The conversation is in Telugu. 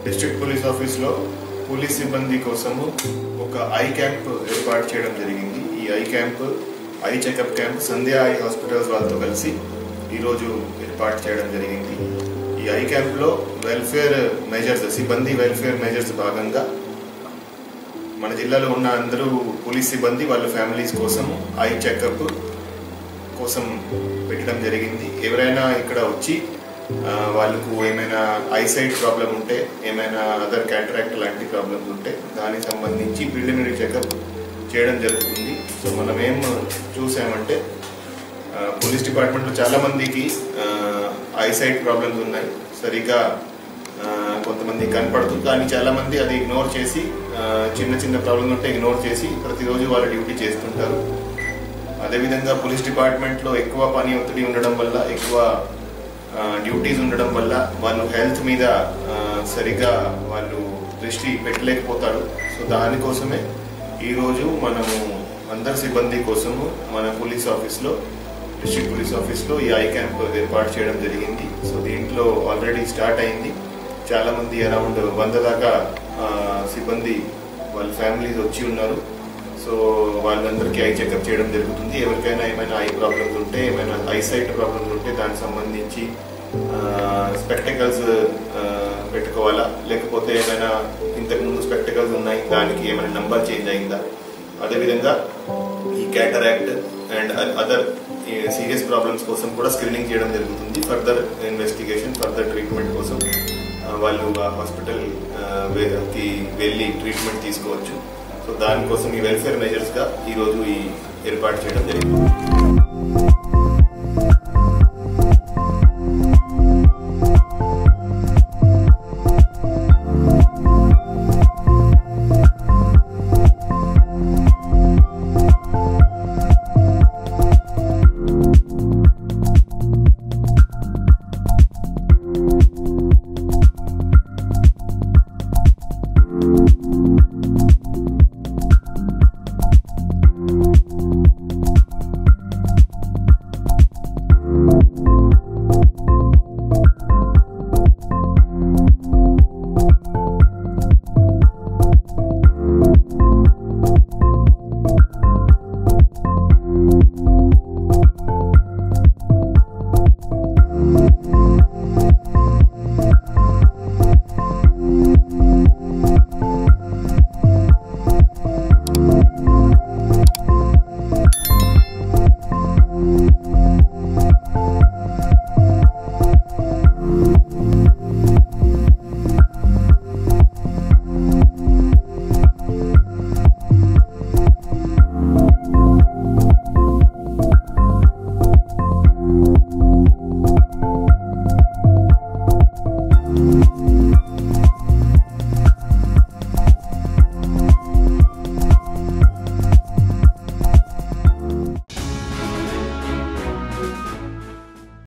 డిస్ట్రిక్ట్ పోలీస్ ఆఫీస్లో పోలీస్ సిబ్బంది కోసము ఒక ఐ క్యాంప్ ఏర్పాటు చేయడం జరిగింది ఈ eye camp eye checkup camp Sandhya eye hospitals వాళ్ళతో కలిసి ఈరోజు ఏర్పాటు చేయడం జరిగింది ఈ ఐ క్యాంప్లో వెల్ఫేర్ మెజర్స్ సిబ్బంది వెల్ఫేర్ మెజర్స్ భాగంగా మన జిల్లాలో ఉన్న అందరూ పోలీస్ సిబ్బంది వాళ్ళ ఫ్యామిలీస్ కోసం ఐ చెకప్ కోసం పెట్టడం జరిగింది ఎవరైనా ఇక్కడ వచ్చి ఆ, వాళ్ళకు ఏమైనా ఐసైట్ ప్రాబ్లం ఉంటే ఏమైనా అదర్ క్యాటరాక్ట్ లాంటి ప్రాబ్లమ్స్ ఉంటే దానికి సంబంధించి ప్రిలిమినరీ చెకప్ చేయడం జరుగుతుంది సో మనం ఏం చూసామంటే ఆ, పోలీస్ డిపార్ట్మెంట్లో చాలా మందికి ఐసైట్ ప్రాబ్లమ్స్ ఉన్నాయి సరిగా ఆ, కొంతమంది కనపడుతుంది కానీ చాలా మంది అది ఇగ్నోర్ చేసి ఆ, చిన్న చిన్న ప్రాబ్లమ్స్ ఉంటే ఇగ్నోర్ చేసి ప్రతిరోజు వాళ్ళ డ్యూటీ చేస్తుంటారు అదేవిధంగా పోలీస్ డిపార్ట్మెంట్లో ఎక్కువ పని ఒత్తిడి ఉండడం వల్ల ఎక్కువ డ్యూటీస్ ఉండడం వల్ల వాళ్ళు హెల్త్ మీద ఆ, సరిగా వాళ్ళు దృష్టి పెట్టలేకపోతారు సో దానికోసమే ఈరోజు మనము అందరి సిబ్బంది కోసము మన పోలీస్ ఆఫీస్లో డిస్ట్రిక్ట్ పోలీస్ ఆఫీస్లో ఈ ఐ క్యాంప్ ఏర్పాటు చేయడం జరిగింది సో దీంట్లో ఆల్రెడీ స్టార్ట్ అయింది చాలా మంది అరౌండ్ వంద దాకా ఆ, సిబ్బంది వాళ్ళ ఫ్యామిలీస్ వచ్చి ఉన్నారు సో వాళ్ళందరికీ ఐ చెకప్ చేయడం జరుగుతుంది ఎవరికైనా ఏమైనా ఐ ప్రాబ్లమ్స్ ఉంటే ఏమైనా ఐసైట్ ప్రాబ్లమ్స్ ఉంటే దానికి సంబంధించి స్పెక్టికల్స్ పెట్టుకోవాలా లేకపోతే ఏమైనా ఇంతకు ముందు స్పెక్టికల్స్ ఉన్నాయి దానికి ఏమైనా నంబర్ చేంజ్ అయిందా అదేవిధంగా ఈ cataract and other serious problems కోసం కూడా స్క్రీనింగ్ చేయడం జరుగుతుంది ఫర్దర్ ఇన్వెస్టిగేషన్ ఫర్దర్ ట్రీట్మెంట్ కోసం ఆ, వాళ్ళు ఆ హాస్పిటల్ కి వెళ్ళి ట్రీట్మెంట్ తీసుకోవచ్చు సో దానికోసం ఈ వెల్ఫేర్ మెజర్స్ గా ఈ రోజు ఈ ఏర్పాటు చేయడం జరిగింది